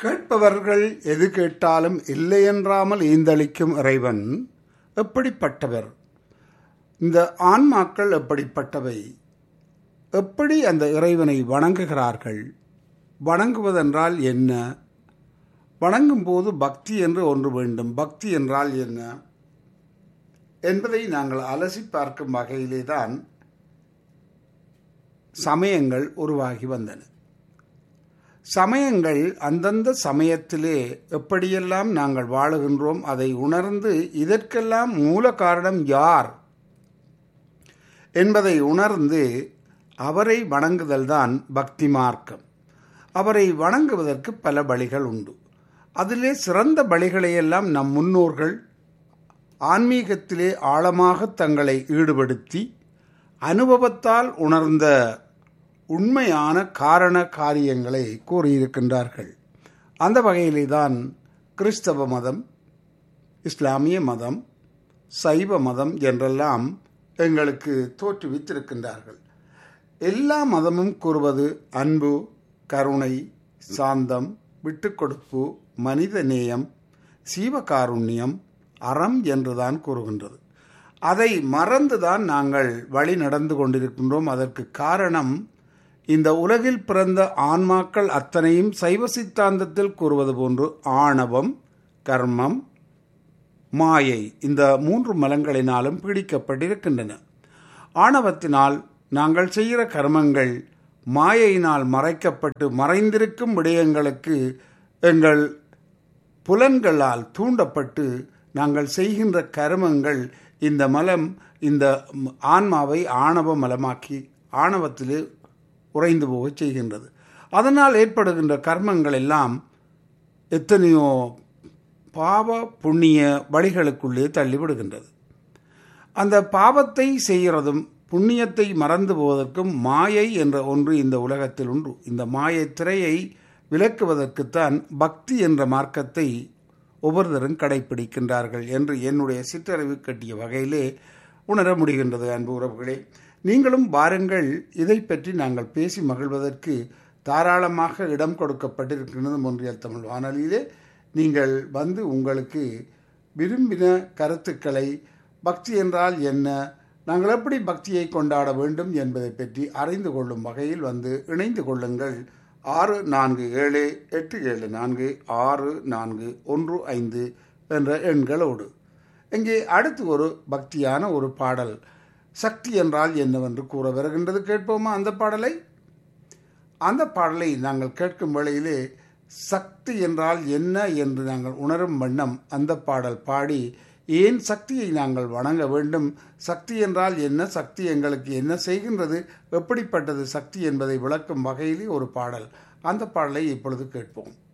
கேட்பவர்கள் எது கேட்டாலும் இல்லை என்றாமல் ஈந்தளிக்கும் இறைவன் எப்படிப்பட்டவர் இந்த ஆன்மாக்கள் எப்படிப்பட்டவை எப்படி அந்த இறைவனை வணங்குகிறார்கள் வணங்குவதென்றால் என்ன வணங்கும் போது பக்தி என்று ஒன்று வேண்டும் பக்தி என்றால் என்ன என்பதை நாங்கள் அலசி பார்க்கும் வகையிலே தான் சமயங்கள் உருவாகி வந்தன சமயங்கள் அந்தந்த சமயத்திலே எப்படியெல்லாம் நாங்கள் வாழுகின்றோம் அதை உணர்ந்து இதற்கெல்லாம் மூல காரணம் யார் என்பதை உணர்ந்து அவரை வணங்குதல்தான் பக்தி மார்க்கம் அவரை வணங்குவதற்கு பல வழிகள் உண்டு அதிலே சிறந்த வழிகளையெல்லாம் நம் முன்னோர்கள் ஆன்மீகத்திலே ஆழமாக தங்களை ஈடுபடுத்தி அனுபவத்தால் உணர்ந்த உண்மையான காரண காரியங்களை கூறியிருக்கின்றார்கள் அந்த வகையிலே தான் கிறிஸ்தவ மதம் இஸ்லாமிய மதம் சைவ மதம் என்றெல்லாம் எங்களுக்கு தோற்றுவித்திருக்கின்றார்கள் எல்லா மதமும் கூறுவது அன்பு கருணை சாந்தம் விட்டுக்கொடுப்பு மனித நேயம் சீவகாருண்யம் அறம் என்றுதான் கூறுகின்றது அதை மறந்துதான் நாங்கள் வழி நடந்து கொண்டிருக்கின்றோம் அதற்கு காரணம் இந்த உலகில் பிறந்த ஆன்மாக்கள் அத்தனையும் சைவ சித்தாந்தத்தில் கூறுவது போன்று ஆணவம் கர்மம் மாயை இந்த மூன்று மலங்களினாலும் பீடிக்கப்பட்டிருக்கின்றன ஆணவத்தினால் நாங்கள் செய்கிற கர்மங்கள் மாயையினால் மறைக்கப்பட்டு மறைந்திருக்கும் விடயங்களுக்கு எங்கள் புலன்களால் தூண்டப்பட்டு நாங்கள் செய்கின்ற கர்மங்கள் இந்த மலம் இந்த ஆன்மாவை ஆணவ மலமாக்கி ஆணவத்திலே உறைந்து போக செய்கின்றது அதனால் ஏற்படுகின்ற கர்மங்கள் எல்லாம் எத்தனையோ பாவ புண்ணிய வழிகளுக்குள்ளே தள்ளிவிடுகின்றது அந்த பாவத்தை செய்கிறதும் புண்ணியத்தை மறந்து போவதற்கும் மாயை என்ற ஒன்று இந்த உலகத்தில் உண்டு இந்த மாயை திரையை விளக்குவதற்குத்தான் பக்தி என்ற மார்க்கத்தை ஒவ்வொருத்தரும் கடைபிடிக்கின்றார்கள் என்று என்னுடைய சிற்றறிவு கட்டிய வகையிலே உணர முடிகின்றது அன்பு உறவுகளே நீங்களும் வாருங்கள் இதை பற்றி நாங்கள் பேசி மகிழ்வதற்கு தாராளமாக இடம் கொடுக்கப்பட்டிருக்கின்றது ஒன்றியல் தமிழ் வானொலியிலே நீங்கள் வந்து உங்களுக்கு விரும்பின கருத்துக்களை பக்தி என்றால் என்ன நாங்கள் எப்படி பக்தியை கொண்டாட வேண்டும் என்பதை பற்றி அறிந்து கொள்ளும் வகையில் வந்து இணைந்து கொள்ளுங்கள் ஆறு நான்கு ஏழு எட்டு ஏழு நான்கு ஆறு நான்கு ஒன்று ஐந்து என்ற எண்களோடு இங்கே அடுத்து ஒரு பக்தியான ஒரு பாடல் சக்தி என்றால் என்னவென்று கூற வருகின்றது கேட்போமா அந்த பாடலை அந்த பாடலை நாங்கள் கேட்கும் வேளையிலே சக்தி என்றால் என்ன என்று நாங்கள் உணரும் வண்ணம் அந்த பாடல் பாடி ஏன் சக்தியை நாங்கள் வணங்க வேண்டும் சக்தி என்றால் என்ன சக்தி எங்களுக்கு என்ன செய்கின்றது எப்படிப்பட்டது சக்தி என்பதை விளக்கும் வகையிலே ஒரு பாடல் அந்த பாடலை இப்பொழுது கேட்போம்